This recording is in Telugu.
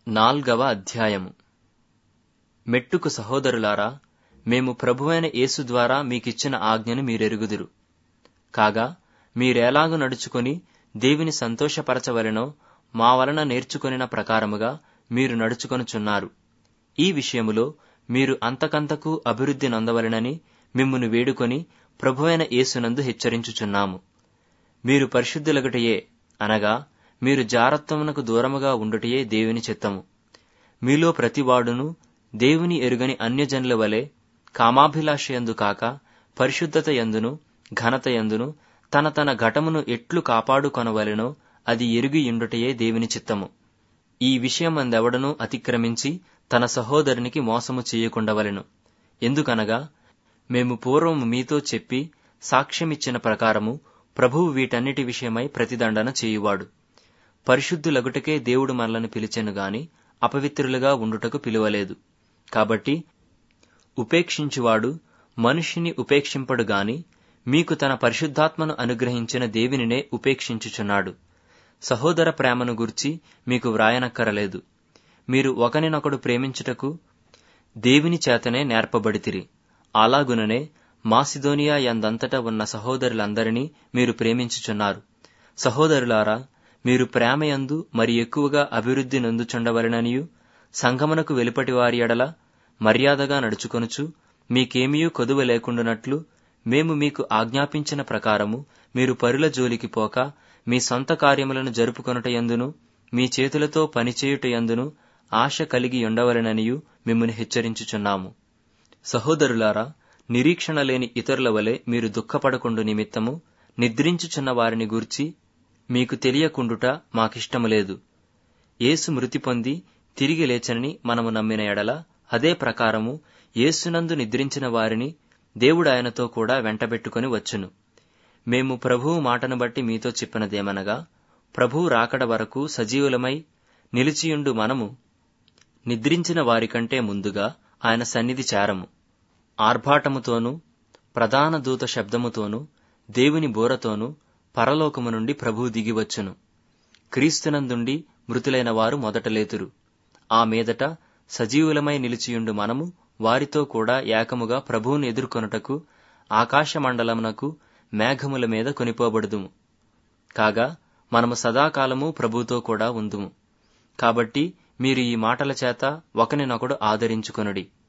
నాల్గవ అధ్యాయము మెట్టుకు సహోదరులారా మేము ప్రభువైన యేసు ద్వారా మీకిచ్చిన ఆజ్ఞను మీరెరుగుదురు కాగా మీరెలాగు నడుచుకొని దేవుని సంతోషపరచవలెనో మా వలన నేర్చుకొనిన ప్రకారముగా మీరు నడుచుకొనుచున్నారు ఈ విషయములో మీరు అంతకంతకు అభివృద్ధి నొందవలెనని మిమ్మును వేడుకొని ప్రభువైన యేసునందు హెచ్చరించుచున్నాము మీరు పరిశుద్ధులగటయే అనగా మీరు జారత్వమునకు దూరముగా ఉండుటయే దేవుని చిత్తము మీలో ప్రతివాడును దేవుని ఎరుగని అన్యజనుల వలె కామాభిలాషయందు కాక పరిశుద్ధత యందును ఘనత యందును తన తన ఘటమును ఎట్లు కాపాడుకొనవలెనో అది ఎరిగియుండుటయే దేవుని చిత్తము ఈ విషయమందెవడనూ అతిక్రమించి తన సహోదరునికి మోసము చేయకుండవలెను ఎందుకనగా మేము పూర్వము మీతో చెప్పి సాక్ష్యమిచ్చిన ప్రకారము ప్రభువు వీటన్నిటి విషయమై ప్రతిదండన చేయువాడు పరిశుద్ధులగుటకే దేవుడు మనలను పిలిచెను గాని అపవిత్రులుగా ఉండుటకు పిలువలేదు కాబట్టి ఉపేక్షించువాడు మనిషిని ఉపేక్షింపడు గాని మీకు తన పరిశుద్ధాత్మను అనుగ్రహించిన దేవునినే ఉపేక్షించుచున్నాడు సహోదర ప్రేమను గుర్చి మీకు వ్రాయనక్కరలేదు మీరు ఒకనినొకడు ప్రేమించుటకు దేవుని చేతనే నేర్పబడితిరి అలాగుననే మాసిదోనియా యందంతటా ఉన్న సహోదరులందరినీ మీరు ప్రేమించుచున్నారు సహోదరులారా మీరు ప్రేమయందు మరి ఎక్కువగా అభివృద్ధి నొందుచుండవలెననియు సంఘమునకు వెలుపటి వారి ఎడల మర్యాదగా నడుచుకొనుచు మీకేమీయూ కొదువ లేకుండునట్లు మేము మీకు ఆజ్ఞాపించిన ప్రకారము మీరు పరుల జోలికి పోక మీ సొంత కార్యములను జరుపుకొనుటయందును మీ చేతులతో పనిచేయుటయందును ఆశ కలిగి ఉండవలెననియు మిమ్మల్ని హెచ్చరించుచున్నాము సహోదరులారా నిరీక్షణ లేని ఇతరుల వలె మీరు దుఃఖపడకుండు నిమిత్తము నిద్రించుచున్న వారిని గూర్చి మీకు తెలియకుండుట మాకిష్టము లేదు యేసు మృతి పొంది తిరిగి లేచనని మనము నమ్మిన ఎడల అదే ప్రకారము యేసునందు నిద్రించిన వారిని దేవుడు ఆయనతో కూడా వెంటబెట్టుకుని వచ్చును మేము ప్రభువు మాటను బట్టి మీతో చెప్పినదేమనగా ప్రభువు రాకడ వరకు సజీవులమై నిలిచియుండు మనము నిద్రించిన వారికంటే ముందుగా ఆయన సన్నిధి చేరము ఆర్భాటముతోనూ ప్రధాన దూత శబ్దముతోనూ దేవుని బోరతోనూ పరలోకము నుండి ప్రభువు దిగివచ్చును క్రీస్తునందుండి మృతులైన వారు మొదట లేతురు ఆ మీదట సజీవులమై నిలిచియుండు మనము వారితో కూడా ఏకముగా ప్రభువును ఎదుర్కొనుటకు ఆకాశమండలమునకు మేఘముల మీద కొనిపోబడుదుము కాగా మనము సదాకాలము ప్రభువుతో కూడా ఉందుము కాబట్టి మీరు ఈ మాటల చేత ఒకనినొకడు ఆదరించుకొనుడి